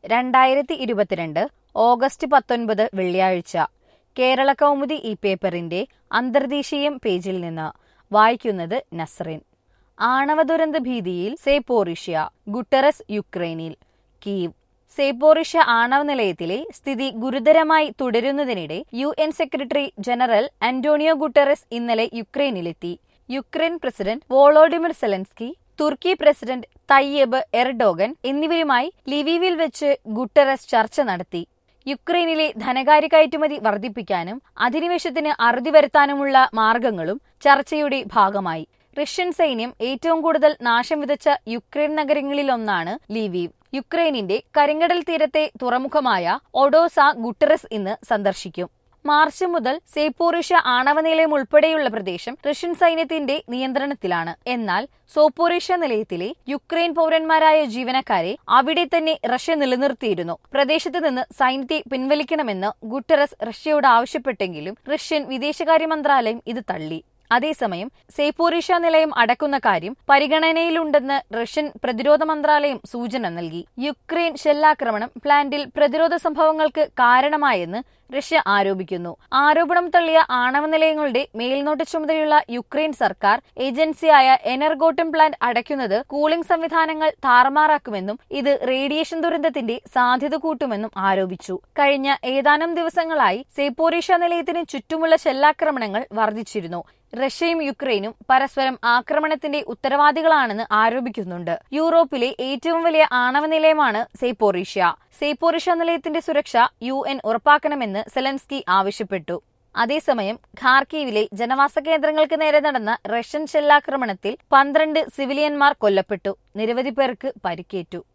രണ്ടായിരത്തി ഇരുപത്തിരണ്ട് ഓഗസ്റ്റ് പത്തൊൻപത് വെള്ളിയാഴ്ച കേരള കൗമുദി ഈ പേപ്പറിന്റെ അന്തർദേശീയം പേജിൽ നിന്ന് വായിക്കുന്നത് നസ്റിൻ ആണവ ദുരന്ത ഭീതിയിൽ സേപ്പോറിഷ്യ ഗുട്ടറസ് യുക്രൈനിൽ കീവ് സേപ്പോറിഷ്യ ആണവ നിലയത്തിലെ സ്ഥിതി ഗുരുതരമായി തുടരുന്നതിനിടെ U N secretary general Antonio Guterres ഇന്നലെ യുക്രൈനിലെത്തി യുക്രൈൻ പ്രസിഡന്റ് വോളോഡിമിർ സെലൻസ്കി തുർക്കി പ്രസിഡന്റ് തയ്യബ് എർഡോഗൻ എന്നിവരുമായി ലിവീവിൽ വെച്ച് ഗുട്ടറസ് ചർച്ച നടത്തി യുക്രൈനിലെ ധനകാര്യ കയറ്റുമതി വർദ്ധിപ്പിക്കാനും അധിനിവേശത്തിന് അറുതി വരുത്താനുമുള്ള മാർഗങ്ങളും ചർച്ചയുടെ ഭാഗമായി റഷ്യൻ സൈന്യം ഏറ്റവും കൂടുതൽ നാശം വിതച്ച യുക്രൈൻ നഗരങ്ങളിലൊന്നാണ് ലീവീവ് യുക്രൈനിന്റെ കരിങ്കടൽ തീരത്തെ തുറമുഖമായ ഒഡോസ ഗുട്ടറസ് ഇന്ന് സന്ദർശിക്കും മാർച്ച് മുതൽ സേപ്പോറിഷ്യ ആണവ നിലയം ഉൾപ്പെടെയുള്ള പ്രദേശം റഷ്യൻ സൈന്യത്തിന്റെ നിയന്ത്രണത്തിലാണ് എന്നാൽ സോപ്പോറിഷ്യ നിലയത്തിലെ യുക്രൈൻ പൗരന്മാരായ ജീവനക്കാരെ അവിടെ തന്നെ റഷ്യ നിലനിർത്തിയിരുന്നു പ്രദേശത്ത് നിന്ന് സൈന്യത്തെ പിൻവലിക്കണമെന്ന് ഗുട്ടറസ് റഷ്യയോട് ആവശ്യപ്പെട്ടെങ്കിലും റഷ്യൻ വിദേശകാര്യ മന്ത്രാലയം ഇത് തള്ളി അതേസമയം സേപ്പോറിഷ്യ നിലയം അടക്കുന്ന കാര്യം പരിഗണനയിലുണ്ടെന്ന് റഷ്യൻ പ്രതിരോധ മന്ത്രാലയം സൂചന നൽകി യുക്രൈൻ ഷെല്ലാക്രമണം പ്ലാന്റിൽ പ്രതിരോധ സംഭവങ്ങൾക്ക് കാരണമായെന്ന് റഷ്യ ആരോപിക്കുന്നു ആരോപണം തള്ളിയ ആണവ നിലയങ്ങളുടെ മേൽനോട്ട ചുമതലയുള്ള യുക്രൈൻ സർക്കാർ ഏജൻസിയായ എനർഗോട്ടം പ്ലാന്റ് അടയ്ക്കുന്നത് കൂളിംഗ് സംവിധാനങ്ങൾ താറുമാറാക്കുമെന്നും ഇത് റേഡിയേഷൻ ദുരന്തത്തിന്റെ സാധ്യത കൂട്ടുമെന്നും ആരോപിച്ചു കഴിഞ്ഞ ഏതാനും ദിവസങ്ങളായി സേപ്പോറീഷ്യ നിലയത്തിന് ചുറ്റുമുള്ള ഷെല്ലാക്രമണങ്ങൾ വർദ്ധിച്ചിരുന്നു റഷ്യയും യുക്രൈനും പരസ്പരം ആക്രമണത്തിന്റെ ഉത്തരവാദികളാണെന്ന് ആരോപിക്കുന്നുണ്ട് യൂറോപ്പിലെ ഏറ്റവും വലിയ ആണവ നിലയമാണ് സേപ്പോറീഷ്യ സേപ്പോറിഷ്യ നിലയത്തിന്റെ സുരക്ഷ യു എൻ ഉറപ്പാക്കണമെന്ന് സെലൻസ്കി ആവശ്യപ്പെട്ടു അതേസമയം ഖാർക്കീവിലെ ജനവാസ കേന്ദ്രങ്ങൾക്ക് നേരെ നടന്ന റഷ്യൻ ഷെല്ലാക്രമണത്തിൽ പന്ത്രണ്ട് സിവിലിയന്മാർ കൊല്ലപ്പെട്ടു നിരവധി പേർക്ക് പരിക്കേറ്റു